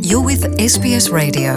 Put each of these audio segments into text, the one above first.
You're with SBS Radio.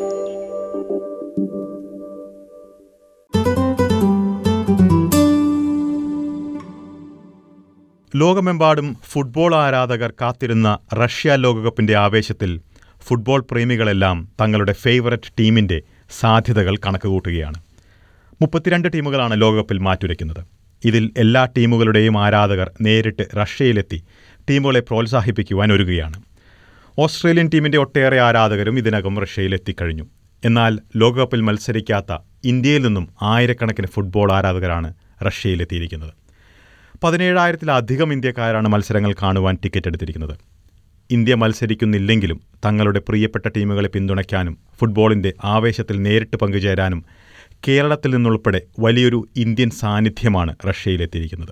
ലോകമെമ്പാടും football ആരാധകർ കാത്തിരുന്ന റഷ്യ ലോകകപ്പിന്റെ ആവേശത്തിൽ ഫുട്ബോൾ പ്രേമികളെല്ലാം തങ്ങളുടെ ഫേവററ്റ് ടീമിന്റെ സാധ്യതകൾ കണക്കുകൂട്ടുകയാണ് മുപ്പത്തിരണ്ട് ടീമുകളാണ് ലോകകപ്പിൽ മാറ്റുരയ്ക്കുന്നത് ഇതിൽ എല്ലാ ടീമുകളുടെയും ആരാധകർ നേരിട്ട് റഷ്യയിലെത്തി ടീമുകളെ പ്രോത്സാഹിപ്പിക്കുവാൻ ഒരുങ്ങുകയാണ് ഓസ്ട്രേലിയൻ ടീമിന്റെ ഒട്ടേറെ ആരാധകരും ഇതിനകം റഷ്യയിലെത്തിക്കഴിഞ്ഞു എന്നാൽ ലോകകപ്പിൽ മത്സരിക്കാത്ത ഇന്ത്യയിൽ നിന്നും ആയിരക്കണക്കിന് ഫുട്ബോൾ ആരാധകരാണ് റഷ്യയിലെത്തിയിരിക്കുന്നത് പതിനേഴായിരത്തിലധികം ഇന്ത്യക്കാരാണ് മത്സരങ്ങൾ കാണുവാൻ ടിക്കറ്റ് എടുത്തിരിക്കുന്നത് ഇന്ത്യ മത്സരിക്കുന്നില്ലെങ്കിലും തങ്ങളുടെ പ്രിയപ്പെട്ട ടീമുകളെ പിന്തുണയ്ക്കാനും ഫുട്ബോളിന്റെ ആവേശത്തിൽ നേരിട്ട് പങ്കുചേരാനും കേരളത്തിൽ നിന്നുൾപ്പെടെ വലിയൊരു ഇന്ത്യൻ സാന്നിധ്യമാണ് റഷ്യയിലെത്തിയിരിക്കുന്നത്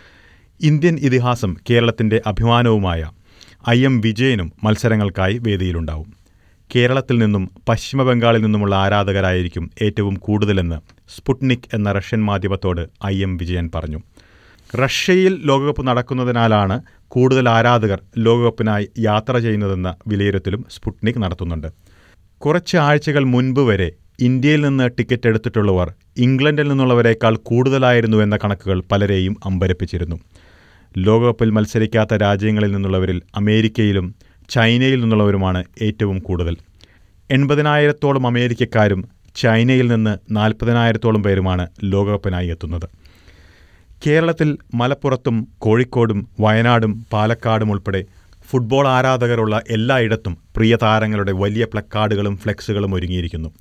ഇന്ത്യൻ ഇതിഹാസം കേരളത്തിന്റെ അഭിമാനവുമായ ഐ എം വിജയനും മത്സരങ്ങൾക്കായി വേദിയിലുണ്ടാവും കേരളത്തിൽ നിന്നും പശ്ചിമ ബംഗാളിൽ നിന്നുമുള്ള ആരാധകരായിരിക്കും ഏറ്റവും കൂടുതലെന്ന് സ്പുട്നിക് എന്ന റഷ്യൻ മാധ്യമത്തോട് ഐ എം വിജയൻ പറഞ്ഞു റഷ്യയിൽ ലോകകപ്പ് നടക്കുന്നതിനാലാണ് കൂടുതൽ ആരാധകർ ലോകകപ്പിനായി യാത്ര ചെയ്യുന്നതെന്ന വിലയിരുത്തലും സ്പുട്നിക് നടത്തുന്നുണ്ട് കുറച്ച് ആഴ്ചകൾ മുൻപ് വരെ ഇന്ത്യയിൽ നിന്ന് ടിക്കറ്റ് എടുത്തിട്ടുള്ളവർ ഇംഗ്ലണ്ടിൽ നിന്നുള്ളവരെക്കാൾ കൂടുതലായിരുന്നു എന്ന കണക്കുകൾ പലരെയും അമ്പരപ്പിച്ചിരുന്നു ലോകകപ്പിൽ മത്സരിക്കാത്ത രാജ്യങ്ങളിൽ നിന്നുള്ളവരിൽ അമേരിക്കയിലും ചൈനയിൽ നിന്നുള്ളവരുമാണ് ഏറ്റവും കൂടുതൽ എൺപതിനായിരത്തോളം അമേരിക്കക്കാരും ചൈനയിൽ നിന്ന് നാൽപ്പതിനായിരത്തോളം പേരുമാണ് ലോകകപ്പിനായി എത്തുന്നത് കേരളത്തിൽ മലപ്പുറത്തും കോഴിക്കോടും വയനാടും പാലക്കാടും ഉൾപ്പെടെ ഫുട്ബോൾ ആരാധകരുള്ള എല്ലായിടത്തും പ്രിയ താരങ്ങളുടെ വലിയ പ്ലക്കാർഡുകളും ഫ്ലെക്സുകളും ഒരുങ്ങിയിരിക്കുന്നു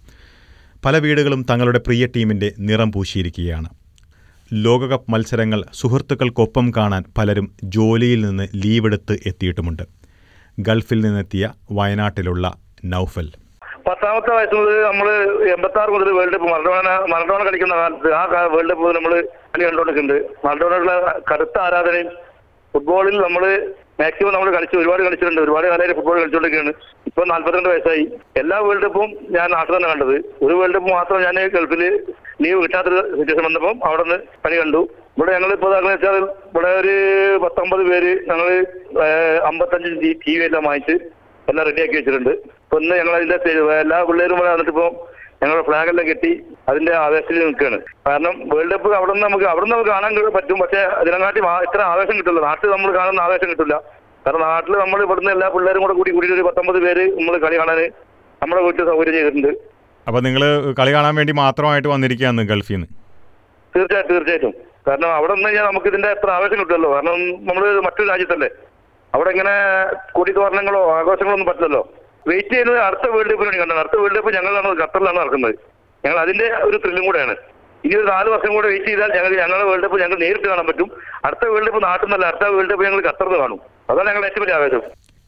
പല വീടുകളും തങ്ങളുടെ പ്രിയ ടീമിൻ്റെ നിറം പൂശിയിരിക്കുകയാണ് ലോകകപ്പ് മത്സരങ്ങൾ സുഹൃത്തുക്കൾക്കൊപ്പം കാണാൻ പലരും ജോലിയിൽ നിന്ന് ലീവെടുത്ത് എത്തിയിട്ടുമുണ്ട് ഗൾഫിൽ നിന്നെത്തിയ വയനാട്ടിലുള്ള നൗഫൽ പത്താമത്തെ വയസ്സ് മുതൽ നമ്മൾ എൺപത്തി ആറ് മുതൽ വേൾഡ് കപ്പ് മറഡോണ മറഡോണ കളിക്കുന്ന കാലത്ത് ആ കാ- വേൾഡ് കപ്പ് നമ്മൾ കളി കണ്ടുകൊണ്ടിരിക്കുന്നുണ്ട് മറഡോണയുള്ള കടുത്ത ആരാധനയും ഫുട്ബോളിൽ നമ്മൾ മാക്സിമം നമ്മൾ കളിച്ച് ഒരുപാട് കളിച്ചിട്ടുണ്ട് ഒരുപാട് കാലം ഫുട്ബോൾ കളിച്ചുകൊണ്ടിരിക്കുകയാണ് ഇപ്പൊ നാല്പത്തിരണ്ട് വയസ്സായി എല്ലാ വേൾഡ് കപ്പും ഞാൻ നാട്ടിൽ തന്നെ കണ്ടത് ഒരു വേൾഡ് കപ്പ് മാത്രം ഞാൻ ഗൾഫിൽ ലീവ് കിട്ടാത്തൊരു സിറ്റുവേഷൻ വന്നപ്പം അവിടെ നിന്ന് കളി കണ്ടു ഇവിടെ ഞങ്ങൾ ഇപ്പോൾ വെച്ചാൽ ഇവിടെ ഒരു പത്തൊമ്പത് പേര് ഞങ്ങൾ അമ്പത്തഞ്ച് ടി വി എല്ലാം വാങ്ങിച്ച് എല്ലാം റെഡിയാക്കി വെച്ചിട്ടുണ്ട് ഇപ്പൊ ഇന്ന് ഞങ്ങൾ അതിന്റെ സ്റ്റേജ് എല്ലാ പിള്ളേരും ഇവിടെ വന്നിട്ട് ഇപ്പൊ ഞങ്ങളുടെ ഫ്ലാഗ് എല്ലാം കെട്ടി അതിന്റെ ആവേശത്തിൽ നിൽക്കുകയാണ് കാരണം വേൾഡ് കപ്പ് അവിടെ നിന്ന് നമുക്ക് അവിടെ നിന്ന് നമുക്ക് കാണാൻ കഴി- പറ്റും പക്ഷേ അതിനെക്കാട്ടി ആ- ഇത്ര ആവേശം കിട്ടില്ല നാട്ടിൽ നമ്മൾ കാണുന്ന ആവേശം കിട്ടില്ല കാരണം നാട്ടിൽ നമ്മൾ ഇവിടുന്ന് എല്ലാ പിള്ളേരും കൂടെ കൂടി കൂടി ഒരു പത്തൊമ്പത് പേര് നമ്മൾ കളി കാണാൻ നമ്മുടെ വീട്ടിൽ സൗകര്യം ചെയ്തിട്ടുണ്ട് അപ്പോൾ നിങ്ങൾ കളി കാണാൻ വേണ്ടി മാത്രമായിട്ട് വന്നിരിക്കുകയാണ് ഗൾഫിൽ നിന്ന് തീർച്ചയായിട്ടും തീർച്ചയായിട്ടും കാരണം അവിടെ നിന്ന് കഴിഞ്ഞാൽ നമുക്ക് ഇതിന്റെ എത്ര ആവേശം കിട്ടുമല്ലോ കാരണം നമ്മൾ മറ്റൊരു രാജ്യത്തല്ലേ അവിടെ ഇങ്ങനെ കൊടിതോരണങ്ങളോ ആഘോഷങ്ങളോ ഒന്നും പറ്റില്ലല്ലോ വെയിറ്റ് ചെയ്യുന്നത് അടുത്ത വേൾഡ് കപ്പിന് വേണ്ടി കണ്ടത് അടുത്ത വേൾഡ് കപ്പ് ഞങ്ങളാണ് ഖത്തറിലാണ് നടക്കുന്നത് ഞങ്ങൾ അതിന്റെ ഒരു ത്രില്ലും കൂടെയാണ് ഇനി ഒരു നാല് വർഷം കൂടെ വെയിറ്റ് ചെയ്താൽ ഞങ്ങൾ ഞങ്ങളുടെ വേൾഡ് കപ്പ് ഞങ്ങൾ നേരിട്ട് കാണാൻ പറ്റും അടുത്ത വേൾഡ് കപ്പ് നാട്ടിൽ നിന്നല്ല അടുത്ത വേൾഡ് കപ്പ് ഞങ്ങൾ ഖത്തറിൽ നിന്ന് കാണും അതാണ് ഞങ്ങളുടെ ഏറ്റവും വലിയ ആവേശം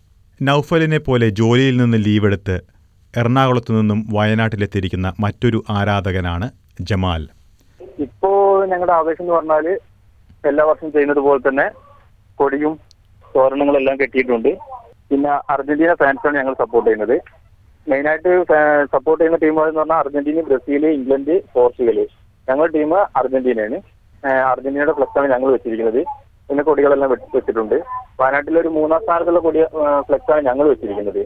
നൗഫലിനെ പോലെ ജോലിയിൽ നിന്ന് ലീവെടുത്ത് എറണാകുളത്തു നിന്നും വയനാട്ടിലെത്തിയിരിക്കുന്ന മറ്റൊരു ആരാധകനാണ് ജമാൽ ഇപ്പോ ഞങ്ങളുടെ ആവേശം എന്ന് പറഞ്ഞാല് എല്ലാ വർഷവും ചെയ്യുന്നത് പോലെ തന്നെ കൊടിയും തോരണങ്ങളെല്ലാം കെട്ടിയിട്ടുണ്ട് പിന്നെ അർജന്റീന ഫാൻസാണ് ഞങ്ങൾ സപ്പോർട്ട് ചെയ്യുന്നത് മെയിനായിട്ട് സപ്പോർട്ട് ചെയ്യുന്ന ടീമുകൾ എന്ന് പറഞ്ഞാൽ അർജന്റീന ബ്രസീൽ ഇംഗ്ലണ്ട് പോർച്ചുഗൽ ഞങ്ങളുടെ ടീം അർജന്റീനയാണ് ഏഹ് അർജന്റീനയുടെ ഫ്ലക്സ് ആണ് ഞങ്ങൾ വെച്ചിരിക്കുന്നത് പിന്നെ കൊടികളെല്ലാം വെച്ച് വെച്ചിട്ടുണ്ട് വയനാട്ടിൽ ഒരു മൂന്നാം സ്ഥാനത്തുള്ള കൊടി ഫ്ലക്സ് ആണ് ഞങ്ങൾ വെച്ചിരിക്കുന്നത്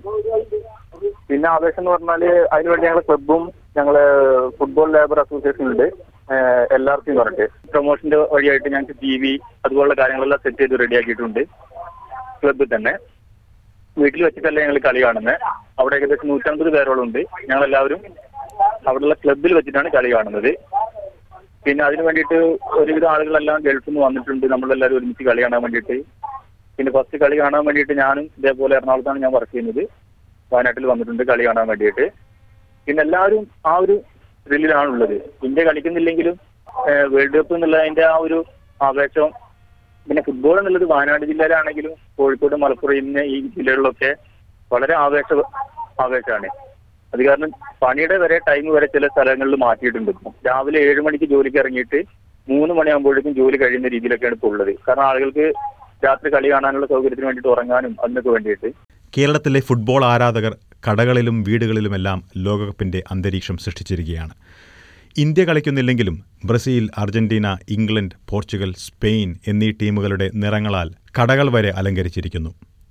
പിന്നെ ആവേശം എന്ന് പറഞ്ഞാല് അതിനുവേണ്ടി ഞങ്ങളെ ക്ലബും ഞങ്ങളെ ഫുട്ബോൾ ലേബർ അസോസിയേഷൻ ഉണ്ട് ഏഹ് എല്ലാവർക്കും എന്ന് പറഞ്ഞിട്ട് പ്രൊമോഷന്റെ വഴിയായിട്ട് ഞങ്ങൾക്ക് ടി വി അതുപോലുള്ള കാര്യങ്ങളെല്ലാം സെറ്റ് ചെയ്ത് റെഡിയാക്കിയിട്ടുണ്ട് ക്ലബിൽ തന്നെ വീട്ടിൽ വെച്ചിട്ടല്ല ഞങ്ങൾ കളി കാണുന്നത് അവിടെ ഏകദേശം നൂറ്റമ്പത് പേരോളം ഉണ്ട് ഞങ്ങൾ എല്ലാവരും അവിടെയുള്ള ക്ലബിൽ വെച്ചിട്ടാണ് കളി കാണുന്നത് പിന്നെ അതിന് വേണ്ടിയിട്ട് ഒരുവിധ ആളുകളെല്ലാം ഗൾഫിൽ നിന്ന് വന്നിട്ടുണ്ട് നമ്മളെല്ലാവരും ഒരുമിച്ച് കളി കാണാൻ വേണ്ടിയിട്ട് പിന്നെ ഫസ്റ്റ് കളി കാണാൻ വേണ്ടിയിട്ട് ഞാനും ഇതേപോലെ എറണാകുളത്താണ് ഞാൻ വർക്ക് ചെയ്യുന്നത് വയനാട്ടിൽ വന്നിട്ടുണ്ട് കളി കാണാൻ വേണ്ടിയിട്ട് പിന്നെ എല്ലാവരും ആ ഒരു ത്രില്ലിലാണുള്ളത് ഇന്ത്യ കളിക്കുന്നില്ലെങ്കിലും ഏഹ് വേൾഡ് കപ്പ് എന്നുള്ള അതിന്റെ ആ ഒരു ആവേശം പിന്നെ ഫുട്ബോൾ എന്നുള്ളത് വയനാട് ജില്ലയിലാണെങ്കിലും കോഴിക്കോട് മലപ്പുറം ഇന്ന് ഈ ജില്ലകളിലൊക്കെ വളരെ ആവേശ ആവേശമാണ് അത് കാരണം പണിയുടെ വരെ ടൈം വരെ ചില സ്ഥലങ്ങളിൽ മാറ്റിയിട്ടുണ്ട് ഇപ്പം. രാവിലെ ഏഴ് മണിക്ക് ജോലിക്ക് ഇറങ്ങിയിട്ട് മൂന്ന് മണിയാകുമ്പോഴേക്കും ജോലി കഴിയുന്ന രീതിയിലൊക്കെയാണ് ഇപ്പോൾ ഉള്ളത് കാരണം ആളുകൾക്ക് രാത്രി കളി കാണാനുള്ള സൗകര്യത്തിന് വേണ്ടിയിട്ട് ഉറങ്ങാനും അതിനൊക്കെ വേണ്ടിയിട്ട് കേരളത്തിലെ ഫുട്ബോൾ ആരാധകർ കടകളിലും വീടുകളിലുമെല്ലാം ലോകകപ്പിന്റെ അന്തരീക്ഷം സൃഷ്ടിച്ചിരിക്കുകയാണ് ഇന്ത്യ കളിക്കുന്നില്ലെങ്കിലും Brazil Argentina England Portugal Spain എന്നീ ടീമുകളുടെ നിറങ്ങളാൽ കടകൾ വരെ അലങ്കരിച്ചിരിക്കുന്നു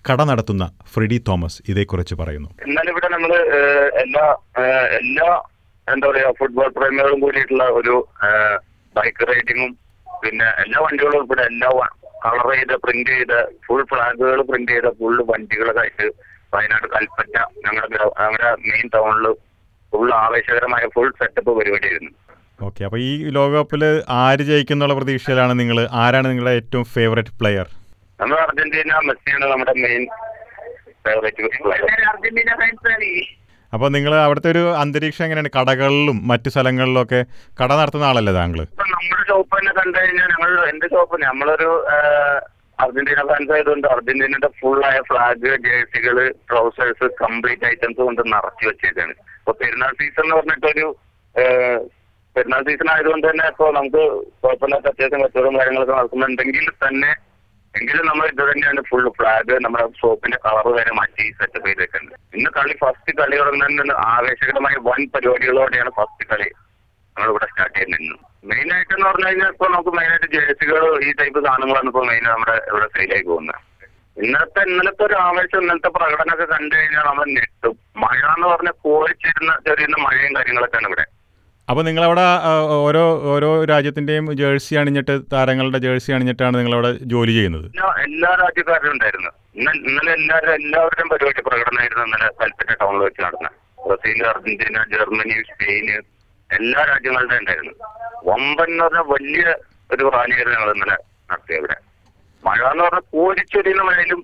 കട നടത്തുന്ന ഫ്രെഡി തോമസ് ഇതേക്കുറിച്ച് പറയുന്നു എന്നാൽ ഇവിടെ നമ്മള് ഏഹ്, എല്ലാ ഏഹ്, എല്ലാ എന്താ പറയാ ഫുട്ബോൾ പ്രേമികളും കൂടിയിട്ടുള്ള ഒരു ബൈക്ക് റൈഡിങ്ങും പിന്നെ എല്ലാ വണ്ടികളും ഉൾപ്പെടെ എല്ലാ കളർ ചെയ്ത പ്രിന്റ് ചെയ്ത ഫുൾ ഫ്ലാഗുകൾ പ്രിന്റ് ചെയ്ത ഫുൾ വണ്ടികളൊക്കെ ആയിട്ട് വയനാട് കൽപ്പറ്റ ഞങ്ങളുടെ ഗ്ര- ഞങ്ങളുടെ മെയിൻ ടൗണിൽ ഫുൾ ആവേശകരമായ ഫുൾ സെറ്റപ്പ് പരിപാടിയായിരുന്നു ഓക്കെ അപ്പോൾ ഈ ലോകകപ്പിൽ ആര് ജയിക്കുന്നുള്ള പ്രതീക്ഷയിലാണ് നിങ്ങൾ ആരാണ് നിങ്ങളുടെ ഏറ്റവും ഫേവറേറ്റ് പ്ലെയർ നമ്മൾ അർജന്റീന മെസ്സിയാണ് നമ്മുടെ main favourite player Argentina fans അപ്പോൾ നിങ്ങൾ അവിടുത്തെ ഒരു അന്തരീക്ഷം എങ്ങനെയാണ് കടകളിലും മറ്റു സ്ഥലങ്ങളിലൊക്കെ കട നടത്തുന്ന ആളല്ലേ താങ്കൾ ഇപ്പൊ നമ്മുടെ ഷോപ്പ് തന്നെ കണ്ടു കഴിഞ്ഞാൽ ഞങ്ങൾ എന്റെ ഷോപ്പ് നമ്മളൊരു ആ, അർജന്റീന ഫാൻസ് ആയതുകൊണ്ട് അർജന്റീനയുടെ ഫുൾ ആയ ഫ്ലാഗ് ജേഴ്സികള് ട്രൗസേഴ്സ് കംപ്ലീറ്റ് ഐറ്റംസ് കൊണ്ട് നിറച്ചു വെച്ചേക്കാണ് ഇപ്പൊ പെരുന്നാൾ സീസൺ എന്ന് പറഞ്ഞിട്ടൊരു ആ, പെരുന്നാൾ സീസൺ ആയതുകൊണ്ട് തന്നെ ഇപ്പൊ നമുക്ക് കുഴപ്പമില്ലാത്ത അത്യാവശ്യം കച്ചവടവും കാര്യങ്ങളൊക്കെ നടക്കുന്നുണ്ടെങ്കിൽ തന്നെ എങ്കിലും നമ്മൾ ഇത് തന്നെയാണ് ഫുൾ ഫ്ലാഗ് നമ്മുടെ ഷോപ്പിന്റെ കളർ വരെ മാറ്റി സെറ്റപ്പ് ചെയ്തേക്കുന്നത് ഇന്ന് കളി ഫസ്റ്റ് കളി തുടങ്ങുന്നതിന് ആവേശകരമായ വൻ പരിപാടികളോടെയാണ് ഫസ്റ്റ് കളി നമ്മളിവിടെ സ്റ്റാർട്ട് ചെയ്യുന്നത് മെയിൻ ആയിട്ട് എന്ന് പറഞ്ഞു കഴിഞ്ഞാൽ ഇപ്പൊ നമുക്ക് മെയിൻ ആയിട്ട് ജേഴ്സികൾ ഈ ടൈപ്പ് സാധനങ്ങളാണ് ഇപ്പൊ മെയിൻ നമ്മുടെ ഇവിടെ സെയിലായി പോകുന്നത് ഇന്നത്തെ ഇന്നലത്തെ ഒരു ആവേശം ഇന്നലത്തെ പ്രകടനമൊക്കെ കണ്ടു കഴിഞ്ഞാൽ നമ്മൾ ഞെട്ടും മഴ എന്ന് പറഞ്ഞ കോഴിച്ചിരുന്ന ചെറിയുന്ന മഴയും കാര്യങ്ങളൊക്കെയാണ് ഇവിടെ അപ്പോൾ നിങ്ങളവിടെ ആ, ഓരോ ഓരോ രാജ്യത്തിൻ്റെയും ജേഴ്സി അണിഞ്ഞിട്ട് താരങ്ങളുടെ ജേഴ്സി അണിഞ്ഞിട്ടാണ് നിങ്ങളവിടെ ജോലി ചെയ്യുന്നത് എല്ലാ എല്ലാ രാജ്യക്കാരും ഉണ്ടായിരുന്നു ഇന്നലെ ഇന്നലെ എല്ലാവരും എല്ലാവരുടെയും പരിപാടി പ്രകടനമായിരുന്നു ഇന്നലെ കൽപ്പറ്റ ടൗണിൽ വെച്ച് നടന്നത് ബ്രസീൽ അർജന്റീന ജർമ്മനി സ്പെയിന് എല്ലാ രാജ്യങ്ങളുടെ ഉണ്ടായിരുന്നു വമ്പൻ എന്ന് പറഞ്ഞാൽ വലിയ ഒരു റാലിയായിരുന്നു ഞങ്ങൾ ഇന്നലെ നടത്തിയത് ഇവിടെ മഴ എന്ന് പറഞ്ഞാൽ കോരിച്ചൊരിയുന്ന മഴയിലും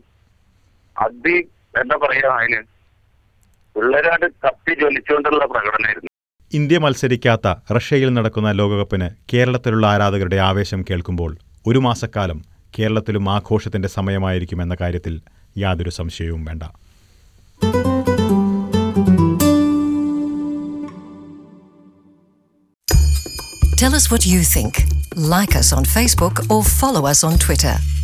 അതി എന്താ പറയാ അതിന് പിള്ളേരാണ്ട് കത്തി ജ്വലിച്ചുകൊണ്ടുള്ള പ്രകടനമായിരുന്നു ഇന്ത്യ മത്സരിക്കാത്ത റഷ്യയിൽ നടക്കുന്ന ലോകകപ്പിന് കേരളത്തിലുള്ള ആരാധകരുടെ ആവേശം കേൾക്കുമ്പോൾ ഒരു മാസക്കാലം കേരളത്തിലും ആഘോഷത്തിന്റെ സമയമായിരിക്കും എന്ന കാര്യത്തിൽ യാതൊരു സംശയവും വേണ്ട Tell us what you think. Like us on Facebook or follow us on Twitter.